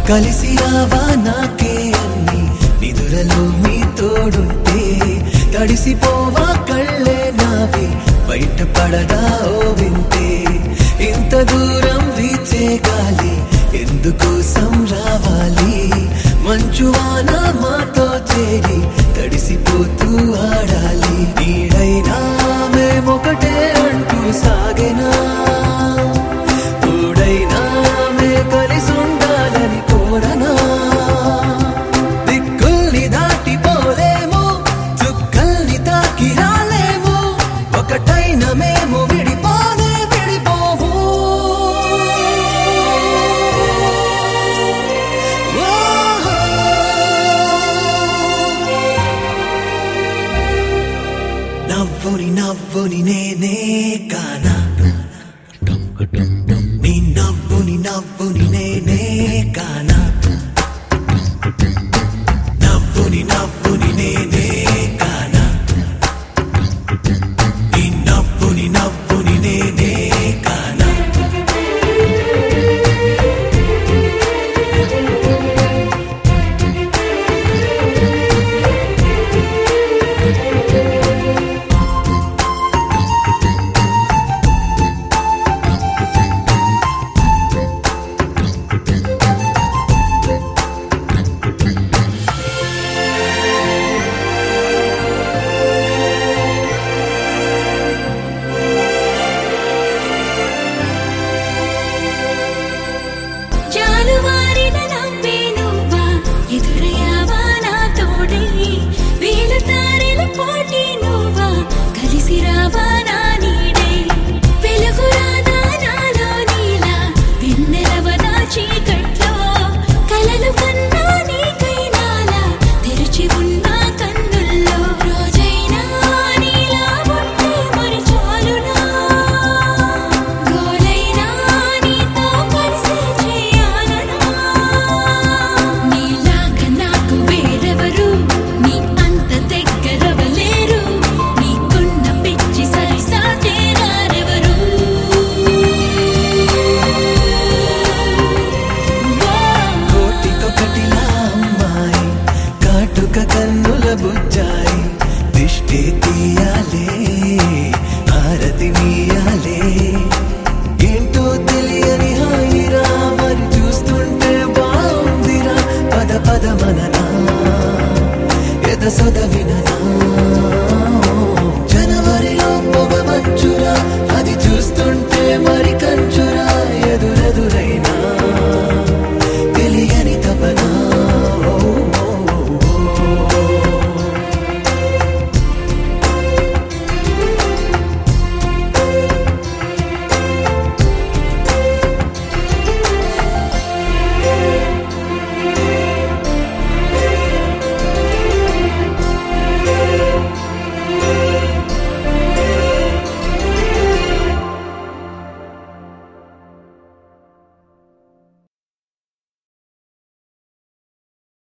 కలిసి రావా నాకే అన్ని నిదురలో మీ తోడుంటే తడిసిపోవా కళ్ళే నావి బయట పడదా ఓ వింటే ఇంత దూరం వీచే గాలి ఎందుకోసం రావాలి మంచువాన మాతో చేరి తడిసిపోతూ ఆడాలి నీడైనా మేమొకటే అంటూ సాగెనా తోడైనా మే కలిసి ఉండాలని కోరనా దిక్కుల్ని దాటిపోలేము చుక్కల్ని తాకి రాలేము ఒకటైన మేము విడిపోనే విడిపోము నవ్వుని నవ్వుని నేనే కానా నీ నవ్వుని నవ్వుని నేనే కానా నవ్వుని నవ్వుని నేనే కానా నీ నవ్వుని నవ్వుని నేనే కానా జాలువారిన నవ్వే నువ్వా ఎదురయ్యావా నా తోడై వేల తారెల పోటీ నువ్వా కలిసి రావా నా నీడై వెలుగు రాదా నాలో నీలా వెన్నెలవదా చీకట్లో కలలు కన్నా నీకై నాలా తెరిచి ఉన్న కన్నుల్లో రోజైనా నీలా ఉంటే మరి చాలునా గోలైనా నీతో కలిసి చేయాలనా నీలాగా నాకు వేరెవరు నీ అంత దగ్గరవలేరు నీకున్న పిచ్చి సరిసాటే రారెవరు కోటికొకటిలా అమ్మాయి కాటుక కన్నుల బుజ్జాయి దిష్టి తీయాలే హారతి నీయాలే ఏంటో తెలియని హాయిరా మరి చూస్తుంటే బాగుందిరా పద పద మననా ఎద సొద విననా